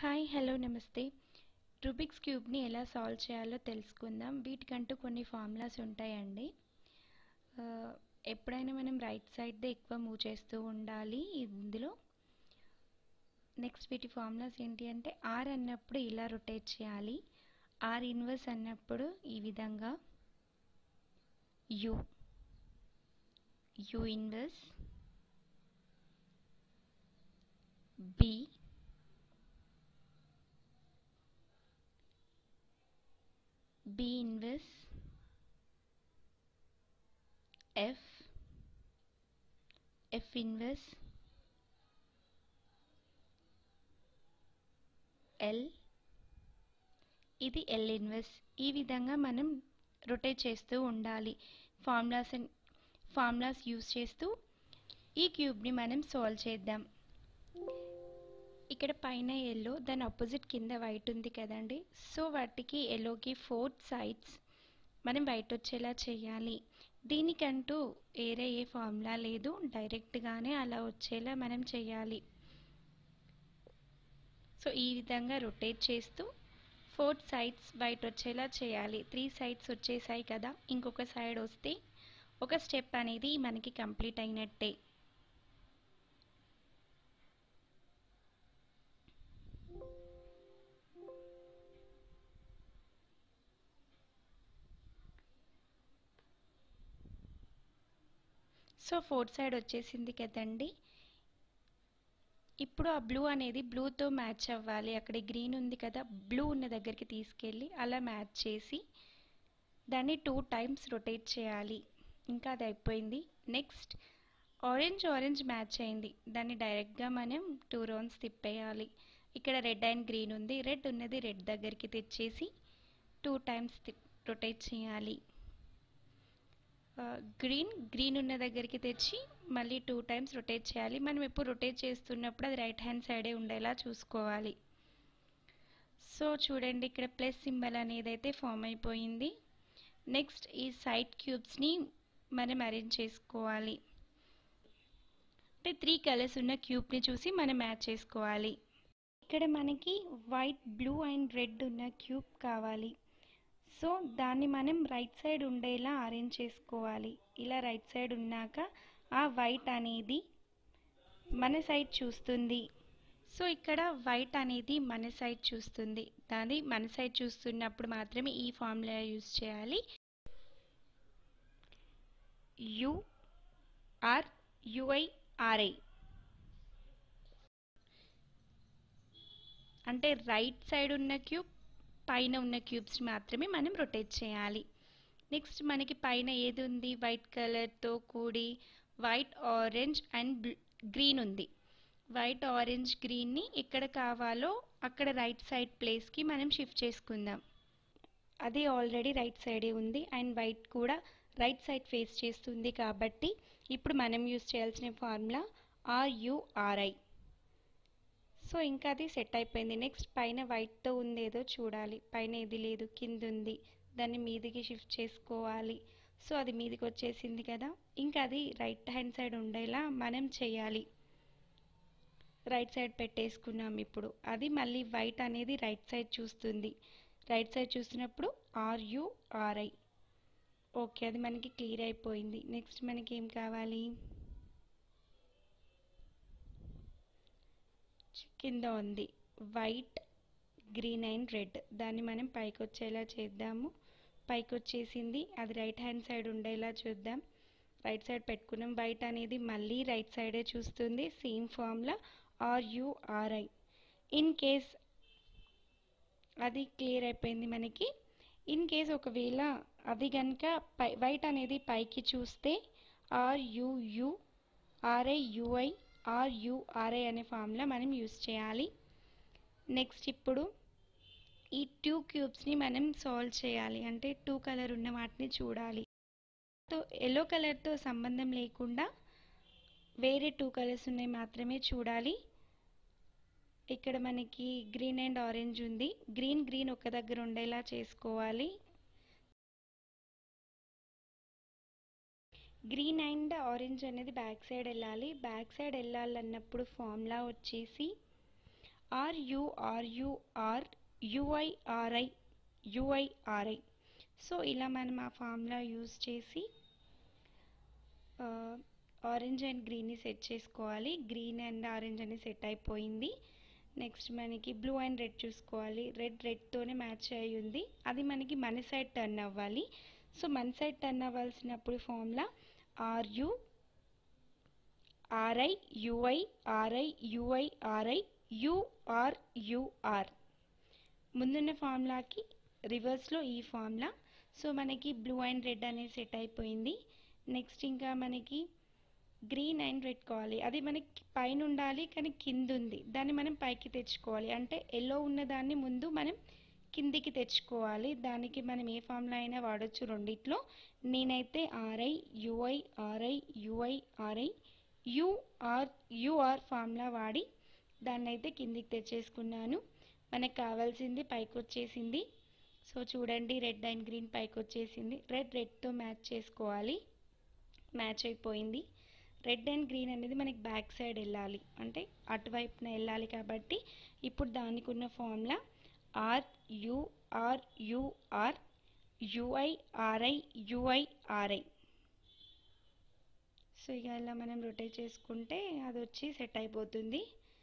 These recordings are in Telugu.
హాయ్ హలో నమస్తే రూబిక్స్ క్యూబ్ని ఎలా సాల్వ్ చేయాలో తెలుసుకుందాం వీటికంటూ కొన్ని ఫార్ములాస్ ఉంటాయండి ఆ, ఎప్పుడైనా మనం రైట్ సైడ్దే ఎక్కువ మూవ్ చేస్తూ ఉండాలి ఇందులో నెక్స్ట్ వీటి ఫార్ములాస్ ఏంటి అంటే ఆర్ అన్నప్పుడు ఇలా రొటేట్ చేయాలి ఆర్ ఇన్వర్స్ అన్నప్పుడు ఈ విధంగా U U inverse B B inverse F F inverse L ఇది ఎల్ ఇన్వర్స్ ఈ విధంగా మనం రొటేట్ చేస్తూ ఉండాలి ఫార్ములాస్ ఫార్ములాస్ యూస్ చేస్తూ ఈ క్యూబ్ని మనం సాల్వ్ చేద్దాం ఇక్కడ పైన ఎల్లో దాని ఆపోజిట్ కింద వైట్ ఉంది కదండి సో వాటికి ఎల్లోకి ఫోర్త్ సైడ్స్ మనం వైట్ వచ్చేలా చేయాలి దీనికంటూ వేరే ఏ ఫార్ములా లేదు డైరెక్ట్గానే అలా వచ్చేలా మనం చేయాలి సో ఈ విధంగా రొటేట్ చేస్తూ ఫోర్త్ సైడ్స్ వైట్ వచ్చేలా చేయాలి త్రీ సైడ్స్ వచ్చేసాయి కదా ఇంకొక సైడ్ వస్తే ఒక స్టెప్ అనేది మనకి కంప్లీట్ అయినట్టే సో ఫోర్త్ సైడ్ వచ్చేసింది కదండి ఇప్పుడు ఆ బ్లూ అనేది బ్లూతో మ్యాచ్ అవ్వాలి అక్కడ గ్రీన్ ఉంది కదా బ్లూ ఉన్న దగ్గరికి తీసుకెళ్ళి అలా మ్యాచ్ చేసి దాన్ని టూ టైమ్స్ రొటేట్ చేయాలి ఇంకా అది అయిపోయింది నెక్స్ట్ ఆరెంజ్ ఆరెంజ్ మ్యాచ్ అయింది దాన్ని డైరెక్ట్గా మనం టూ రౌండ్స్ తిప్పేయాలి ఇక్కడ రెడ్ అండ్ గ్రీన్ ఉంది రెడ్ ఉన్నది రెడ్ దగ్గరికి తెచ్చేసి టూ టైమ్స్ రొటేట్ చేయాలి గ్రీన్ గ్రీన్ ఉన్న దగ్గరికి తెచ్చి మళ్ళీ టూ టైమ్స్ రొటేట్ చేయాలి మనం ఎప్పుడు రొటేట్ చేస్తున్నప్పుడు అది రైట్ హ్యాండ్ సైడే ఉండేలా చూసుకోవాలి సో చూడండి ఇక్కడ ప్లస్ సింబల్ అనేది అయితే ఫామ్ అయిపోయింది నెక్స్ట్ ఈ సైడ్ క్యూబ్స్ని మనం అరేంజ్ చేసుకోవాలి అంటే త్రీ కలర్స్ ఉన్న క్యూబ్ని చూసి మనం మ్యాచ్ చేసుకోవాలి ఇక్కడ మనకి వైట్ బ్లూ అండ్ రెడ్ ఉన్న క్యూబ్ కావాలి సో దాన్ని మనం రైట్ సైడ్ ఉండేలా అరేంజ్ చేసుకోవాలి ఇలా రైట్ సైడ్ ఉన్నాక ఆ వైట్ అనేది మన సైడ్ చూస్తుంది సో ఇక్కడ వైట్ అనేది మన సైడ్ చూస్తుంది దాన్ని మన సైడ్ చూస్తున్నప్పుడు మాత్రమే ఈ ఫార్ములా యూజ్ చేయాలి యు ఆర్ యుఐ ఆర్ఐ అంటే రైట్ సైడ్ ఉన్న క్యూబ్ పైన ఉన్న క్యూబ్స్ మాత్రమే మనం రొటేట్ చేయాలి నెక్స్ట్ మనకి పైన ఏది ఉంది వైట్ కలర్తో కూడి వైట్ ఆరెంజ్ అండ్ గ్రీన్ ఉంది వైట్ ఆరెంజ్ గ్రీన్ని ఎక్కడ కావాలో అక్కడ రైట్ సైడ్ ప్లేస్కి మనం షిఫ్ట్ చేసుకుందాం అది ఆల్రెడీ రైట్ సైడే ఉంది అండ్ వైట్ కూడా రైట్ సైడ్ ఫేస్ చేస్తుంది కాబట్టి ఇప్పుడు మనం యూస్ చేయాల్సిన ఫార్ములా ఆర్యుఆర్ఐ సో ఇంకా అది సెట్ అయిపోయింది నెక్స్ట్ పైన వైట్తో ఉందేదో చూడాలి పైన ఏది లేదు కింద ఉంది దాన్ని మీదికి షిఫ్ట్ చేసుకోవాలి సో అది మీదికి వచ్చేసింది కదా ఇంకా అది రైట్ హ్యాండ్ సైడ్ ఉండేలా మనం చేయాలి రైట్ సైడ్ పెట్టేసుకున్నాం ఇప్పుడు అది మళ్ళీ వైట్ అనేది రైట్ సైడ్ చూస్తుంది రైట్ సైడ్ చూసినప్పుడు ఆర్యుఆర్ఐ ఓకే అది మనకి క్లియర్ అయిపోయింది నెక్స్ట్ మనకి ఏం కావాలి కింద ఉంది వైట్ గ్రీన్ అండ్ రెడ్ దాన్ని మనం పైకి వచ్చేలా చేద్దాము పైకి వచ్చేసింది అది రైట్ హ్యాండ్ సైడ్ ఉండేలా చూద్దాం రైట్ సైడ్ పెట్టుకున్నాం వైట్ అనేది మళ్ళీ రైట్ సైడే చూస్తుంది same formula R U R I in case అది క్లియర్ అయిపోయింది మనకి ఇన్ కేస్ ఒకవేళ అది కనుక పై వైట్ అనేది పైకి చూస్తే ఆర్యుయు ఆర్ఐ యుఐ ఆర్యుఆర్ఐ అనే ఫామ్లో మనం యూస్ చేయాలి నెక్స్ట్ ఇప్పుడు ఈ టూ క్యూబ్స్ని మనం సాల్వ్ చేయాలి అంటే టూ కలర్ ఉన్న వాటిని చూడాలి సో ఎల్లో కలర్తో సంబంధం లేకుండా వేరే టూ కలర్స్ ఉన్నాయి మాత్రమే చూడాలి ఇక్కడ మనకి గ్రీన్ అండ్ ఆరెంజ్ ఉంది గ్రీన్ గ్రీన్ ఒక దగ్గర ఉండేలా చేసుకోవాలి గ్రీన్ అండ్ ఆరెంజ్ అనేది బ్యాక్ సైడ్ వెళ్ళాలి బ్యాక్ సైడ్ వెళ్ళాలన్నప్పుడు ఫార్ములా వచ్చేసి ఆర్యుఆర్యుఆర్ యుఐఆర్ఐ యుఐఆర్ఐ సో ఇలా మనం ఆ ఫార్ములా యూజ్ చేసి ఆరెంజ్ అండ్ గ్రీన్ని సెట్ చేసుకోవాలి గ్రీన్ అండ్ ఆరెంజ్ అని సెట్ అయిపోయింది నెక్స్ట్ మనకి బ్లూ అండ్ రెడ్ చూసుకోవాలి రెడ్ రెడ్తోనే మ్యాచ్ అయి ఉంది అది మనకి మన సైడ్ టర్న్ అవ్వాలి సో మన సైడ్ టర్న్ అవ్వాల్సినప్పుడు formula ఆర్యు R I U I R I U I R I U R U R ముందున్న ఫార్ములాకి రివర్స్లో ఈ ఫార్ములా సో మనకి బ్లూ అండ్ రెడ్ అనేది సెట్ అయిపోయింది నెక్స్ట్ ఇంకా మనకి గ్రీన్ అండ్ రెడ్ కావాలి అది మనకి పైన ఉండాలి కానీ కింద ఉంది దాన్ని మనం పైకి తెచ్చుకోవాలి అంటే ఎల్లో ఉన్న దాన్ని ముందు మనం కిందికి తెచ్చుకోవాలి దానికి మనం ఏ ఫార్ములా అయినా వాడచ్చు రెండిట్లో నేనైతే R I U I R I U I R I U R U R formula వాడి దాన్ని అయితే కిందికి తెచ్చేసుకున్నాను మనకు కావాల్సింది పైకి వచ్చేసింది సో చూడండి రెడ్ అండ్ గ్రీన్ పైకి వచ్చేసింది రెడ్ రెడ్తో మ్యాచ్ చేసుకోవాలి మ్యాచ్ అయిపోయింది రెడ్ అండ్ గ్రీన్ అనేది మనకి బ్యాక్ సైడ్ వెళ్ళాలి అంటే అటువైపున వెళ్ళాలి కాబట్టి ఇప్పుడు దానికి ఉన్న formula R U R U R U I R I U I R I so ఇక ఇలా మనం రొటేట్ చేసుకుంటే అది వచ్చి సెట్ అయిపోతుంది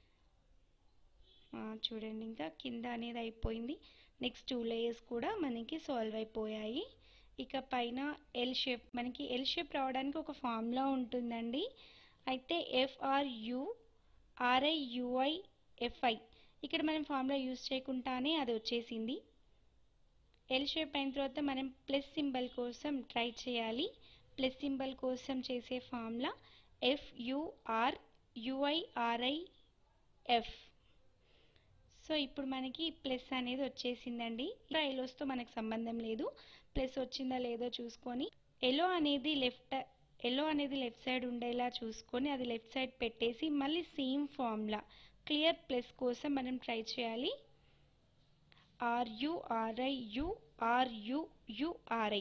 చూడండి ఇంకా కింద అనేది అయిపోయింది నెక్స్ట్ టూ లేయర్స్ కూడా మనకి సాల్వ్ అయిపోయాయి ఇక పైన ఎల్ షేప్ మనకి ఎల్ షేప్ రావడానికి ఒక ఫార్ములా ఉంటుందండి అయితే ఎఫ్ఆర్యు ఆర్ఐ యుఐ ఎఫ్ఐ ఇక్కడ మనం ఫార్ములా యూస్ చేయకుండానే అది వచ్చేసింది ఎల్ షేప్ అయిన తర్వాత మనం ప్లస్ సింబల్ కోసం ట్రై చేయాలి ప్లస్ సింబల్ కోసం చేసే formula F U R U I R I F so ఇప్పుడు మనకి ప్లస్ అనేది వచ్చేసిందండి ఇంకా ఎలోస్తో మనకు సంబంధం లేదు ప్లస్ వచ్చిందా లేదో చూసుకొని ఎలో అనేది లెఫ్ట్ ఎల్లో అనేది లెఫ్ట్ సైడ్ ఉండేలా చూసుకొని అది లెఫ్ట్ సైడ్ పెట్టేసి మళ్ళీ సేమ్ ఫార్ములా క్లియర్ ప్లస్ కోసం మనం ట్రై చేయాలి ఆర్యుఆర్ఐ యుఆర్యు యుఆర్ఐ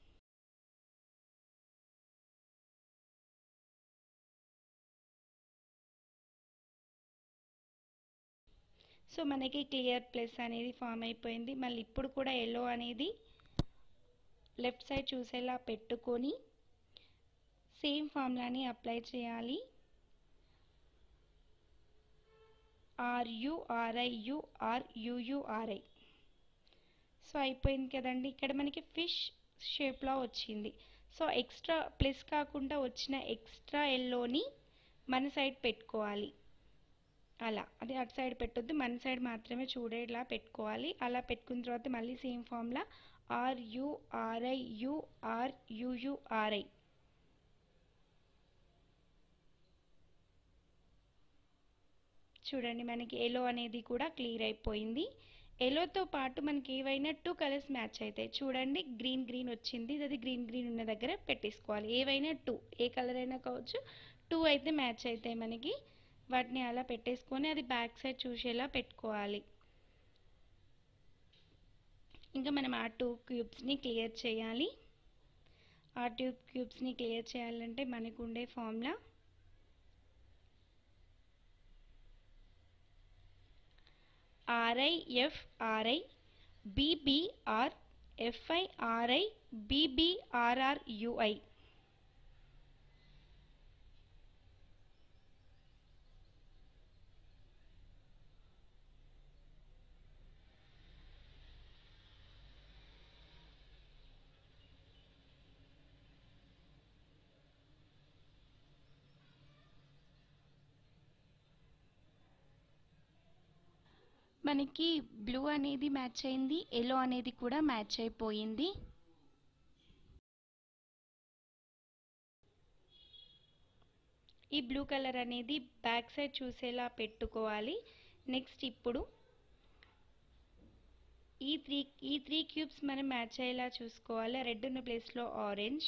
సో మనకి క్లియర్ ప్లస్ అనేది ఫామ్ అయిపోయింది మళ్ళీ ఇప్పుడు కూడా ఎల్లో అనేది లెఫ్ట్ సైడ్ చూసేలా పెట్టుకొని సేమ్ ఫార్ములాని అప్లై చేయాలి ఆర్యుఆర్ఐ యుఆర్ యుయుఆర్ఐ సో అయిపోయింది కదండి ఇక్కడ మనకి ఫిష్ షేప్లో వచ్చింది సో ఎక్స్ట్రా ప్లస్ కాకుండా వచ్చిన ఎక్స్ట్రా ఎల్లోని మన సైడ్ పెట్టుకోవాలి అలా అది అటు సైడ్ పెట్టొద్దు మన సైడ్ మాత్రమే చూడేలా పెట్టుకోవాలి అలా పెట్టుకున్న తర్వాత మళ్ళీ same formula R U R I U R U U R I చూడండి మనకి ఎలో అనేది కూడా క్లియర్ అయిపోయింది ఎలోతో పాటు మనకి ఏవైనా టూ కలర్స్ మ్యాచ్ అవుతాయి చూడండి గ్రీన్ గ్రీన్ వచ్చింది అది గ్రీన్ గ్రీన్ ఉన్న దగ్గర పెట్టేసుకోవాలి ఏవైనా టూ ఏ కలర్ అయినా కావచ్చు టూ అయితే మ్యాచ్ అవుతాయి మనకి వాటిని అలా పెట్టేసుకొని అది బ్యాక్ సైడ్ చూసేలా పెట్టుకోవాలి ఇంకా మనం ఆ టూ క్యూబ్స్ని క్లియర్ చేయాలి ఆ టూ క్యూబ్స్ని క్లియర్ చేయాలంటే మనకు ఉండే formula R I F R I B B R F I R I B B R R U I మనకి బ్లూ అనేది మ్యాచ్ అయింది ఎల్లో అనేది కూడా మ్యాచ్ అయిపోయింది ఈ బ్లూ కలర్ అనేది బ్యాక్ సైడ్ చూసేలా పెట్టుకోవాలి నెక్స్ట్ ఇప్పుడు ఈ త్రీ ఈ త్రీ క్యూబ్స్ మనం మ్యాచ్ అయ్యేలా చూసుకోవాలి రెడ్ ఉన్న ప్లేస్లో ఆరెంజ్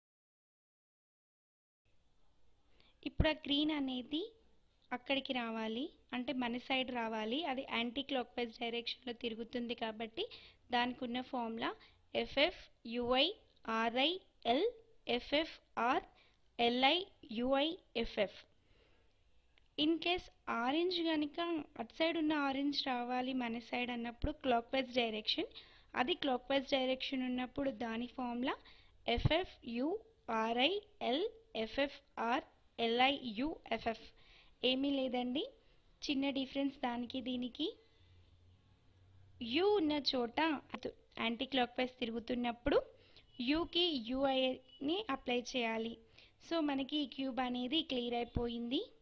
ఇప్పుడు ఆ గ్రీన్ అనేది అక్కడికి రావాలి అంటే మన సైడ్ రావాలి అది యాంటీ క్లాక్ వైజ్ డైరెక్షన్లో తిరుగుతుంది కాబట్టి దానికి ఉన్న formula F F U I R I L F F R L I U I F F in case orange కనుక అటు సైడ్ ఉన్న ఆరెంజ్ రావాలి మన సైడ్ అన్నప్పుడు క్లాక్ వైజ్ డైరెక్షన్ అది క్లాక్ వైజ్ డైరెక్షన్ ఉన్నప్పుడు దాని formula F F U R I L F F R L I U F F ఏమీ లేదండి చిన్న డిఫరెన్స్ దానికి దీనికి యు ఉన్న చోట యాంటీ క్లాక్ వైజ్ తిరుగుతున్నప్పుడు యూకి యూఐని అప్లై చేయాలి సో మనకి ఈ క్యూబ్ అనేది క్లియర్ అయిపోయింది